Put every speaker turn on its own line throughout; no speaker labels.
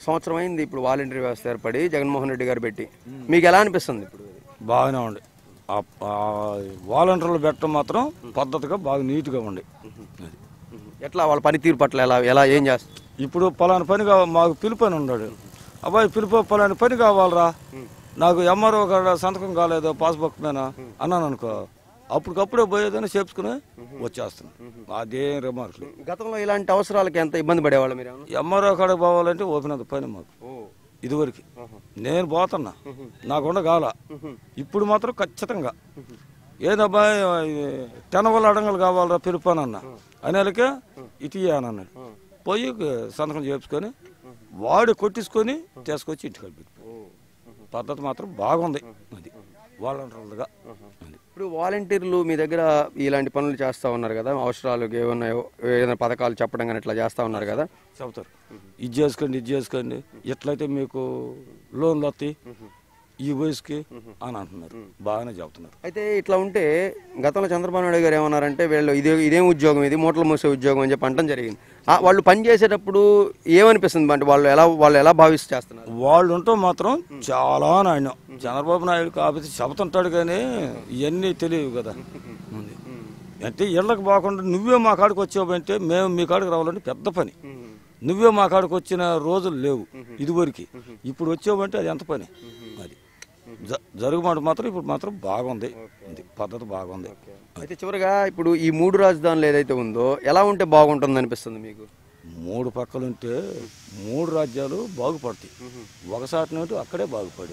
సంవత్సరం అయింది ఇప్పుడు వాలంటీర్ వ్యవస్థ ఏర్పడి జగన్మోహన్ రెడ్డి గారు పెట్టి మీకు ఎలా అనిపిస్తుంది ఇప్పుడు
బాగానే ఉండి ఆ- ఆ వాలంటీర్లు పెట్టడం మాత్రం పద్ధతిగా బాగా నీట్గా ఉండి అది.
ఎట్లా వాళ్ళ పనితీరు పట్ల ఎలా ఎలా ఏం చేస్తారు
ఇప్పుడు పలానా పని కావాలి మాకు పిలుపు అని ఉన్నాడు అబ్బాయి పిలుపు పలానా పని కావాలరా నాకు ఎంఆర్ఓ కాడ సంతకం కాలేదు పాస్బుక్ మీద అన్నాను అనుకో అప్పటికప్పుడే పోయేదని చెప్పుకుని వచ్చేస్తాను అదేం రిమార్క్ లేదు
గతంలో ఇలాంటి అవసరాలకి ఎంత ఇబ్బంది పడేవాళ్ళు మీరు ఏమన్నా?
ఎంఆర్ఓ కాడ పోవాలంటే ఓపెన్ అది పని మాకు ఇదివరకు నేను పోతున్నా నాకుండా కాల ఇప్పుడు మాత్రం ఖచ్చితంగా ఏదబ్బా తెనవల అడంగలు కావాలరా పిలుపానన్న అనేలకే ఇటు అని అన్నాడు పోయి సంతకం చేపించుకొని వాడు కొట్టించుకొని తీసుకొచ్చి ఇంటికి పెట్టి పద్ధతి మాత్రం బాగుంది అది వాలంటీర్లుగా అది
ఇప్పుడు వాలంటీర్లు మీ దగ్గర ఇలాంటి పనులు చేస్తూ ఉన్నారు కదా అవసరాలు ఏమన్నాయో ఏదైనా పథకాలు చెప్పడం కానీ ఇట్లా చేస్తూ ఉన్నారు కదా
చెబుతారు ఇది చేసుకోండి ఇది చేసుకోండి ఎట్లయితే మీకు లోన్లు వస్తాయి ఈ వయసుకి అని అంటున్నారు బాగానే చెబుతున్నారు
అయితే ఇట్లా ఉంటే గతంలో చంద్రబాబు నాయుడు గారు ఏమన్నారంటే వీళ్ళు ఇదే ఇదేం ఉద్యోగం ఇది మూటలు మూసే ఉద్యోగం అని చెప్పి అంటం జరిగింది ఆ, వాళ్ళు పని చేసేటప్పుడు ఏమనిపిస్తుంది అంటే వాళ్ళు ఎలా వాళ్ళు ఎలా భావిస్తూ చేస్తున్నారు
వాళ్ళు ఉంటే మాత్రం చాలా నాయన చంద్రబాబు నాయుడు కాకపోతే చెబుతుంటాడు కానీ ఇవన్నీ తెలియవు కదా ఉంది. అంటే ఇళ్ళకి పోకుండా నువ్వే మా కాడికి వచ్చావంటే మేము మీ కాడికి రావాలంటే పెద్ద పని నువ్వే మా కాడికి వచ్చిన రోజులు లేవు ఇదివరకు ఇప్పుడు వచ్చావంటే అది ఎంత పని అది జ- జరుగుమాట మాత్రం ఇప్పుడు మాత్రం బాగుంది ఇది పద్ధతి బాగుంది
అయితే చివరిగా ఇప్పుడు ఈ మూడు రాజధానులు ఏదైతే ఉందో ఎలా ఉంటే బాగుంటుంది అనిపిస్తుంది మీకు
మూడు పక్కలుంటే మూడు రాజ్యాలు బాగుపడతాయి ఒక సాటినట్టు అక్కడే బాగుపడా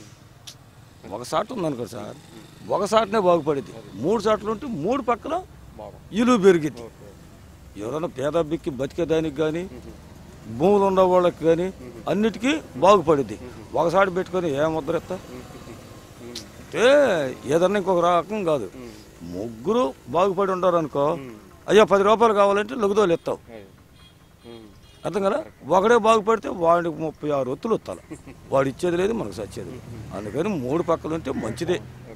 ఒక సాటు ఉందనుకో సార్ ఒక సాటనే బాగుపడేది మూడు సాట్లు ఉంటే మూడు పక్కల ఇల్లు పెరిగిద్ది ఎవరైనా పేద బిక్కి బతికేదానికి కానీ భూములు ఉన్న వాళ్ళకి కానీ అన్నిటికీ బాగుపడిద్ది ఒకసారి పెట్టుకొని ఏ ముద్ర ఎత్తా అంటే ఏదన్నా ఇంకొక రకం కాదు ముగ్గురు బాగుపడి ఉంటారు అనుకో అయ్యో పది రూపాయలు కావాలంటే లఘుదోలు ఎత్తావు అర్థం కదా ఒకడే బాగుపడితే వాడికి ముప్పై ఆరు ఒత్తులు వస్తాను వాడు ఇచ్చేది లేదు మనకు సచ్చేది లేదు అందుకని మూడు పక్కలు ఉంటే మంచిదే